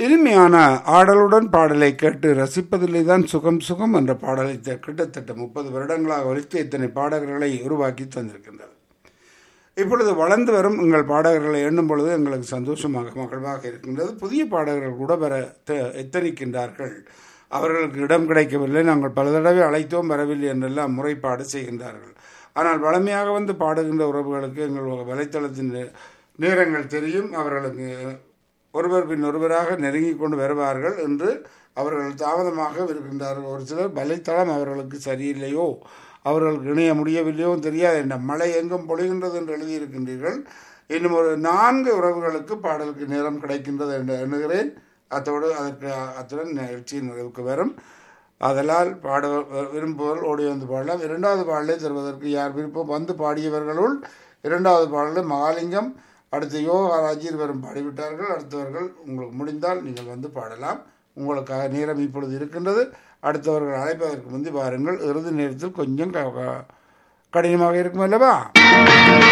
இனிமையான ஆடலுடன் பாடலை கேட்டு ரசிப்பதிலே தான் சுகம் சுகம் என்ற பாடலை த- கிட்டத்தட்ட முப்பது வருடங்களாக ஒலித்து இத்தனை பாடகர்களை உருவாக்கி தந்திருக்கின்றது இப்பொழுது வளர்ந்து வரும் எங்கள் பாடகர்களை எண்ணும் பொழுது எங்களுக்கு சந்தோஷமாக மகிழ்வாக இருக்கின்றது புதிய பாடகர்கள் கூட வர த- எத்தனிக்கின்றார்கள் அவர்களுக்கு இடம் கிடைக்கவில்லை நாங்கள் பல தடவை அழைத்தோம் வரவில்லை என்றெல்லாம் முறைப்பாடு செய்கின்றார்கள் ஆனால் வளமையாக வந்து பாடுகின்ற உறவுகளுக்கு எங்கள் வலைத்தளத்தின் நே- நேரங்கள் தெரியும் அவர்களுக்கு ஒருவர் பின் ஒருவராக நெருங்கி கொண்டு வருவார்கள் என்று அவர்கள் தாமதமாக இருக்கின்றார்கள் ஒரு சிலர் வலைத்தளம் அவர்களுக்கு சரியில்லையோ அவர்களுக்கு இணைய முடியவில்லையோ தெரியாது என்ன மழை எங்கும் பொழிகின்றது என்று எழுதியிருக்கின்றீர்கள் இன்னும் ஒரு நான்கு உறவுகளுக்கு பாடலுக்கு நேரம் கிடைக்கின்றது என்று எண்ணுகிறேன் அத்தோடு அதற்கு அத்துடன் நிகழ்ச்சியின் நிறைவுக்கு வரும் அதனால் பாட விரும்புவோர் ஓடி வந்து பாடலாம் இரண்டாவது பாடலை தருவதற்கு யார் விருப்பம் வந்து பாடியவர்களுள் இரண்டாவது பாடலில் மகாலிங்கம் அடுத்து யோகா ராஜீர் வரும் பாடிவிட்டார்கள் அடுத்தவர்கள் உங்களுக்கு முடிந்தால் நீங்கள் வந்து பாடலாம் உங்களுக்காக நேரம் இப்பொழுது இருக்கின்றது அடுத்தவர்கள் அழைப்பதற்கு முந்தி பாருங்கள் இறுதி நேரத்தில் கொஞ்சம் க- க- கடினமாக இருக்கும் அல்லவா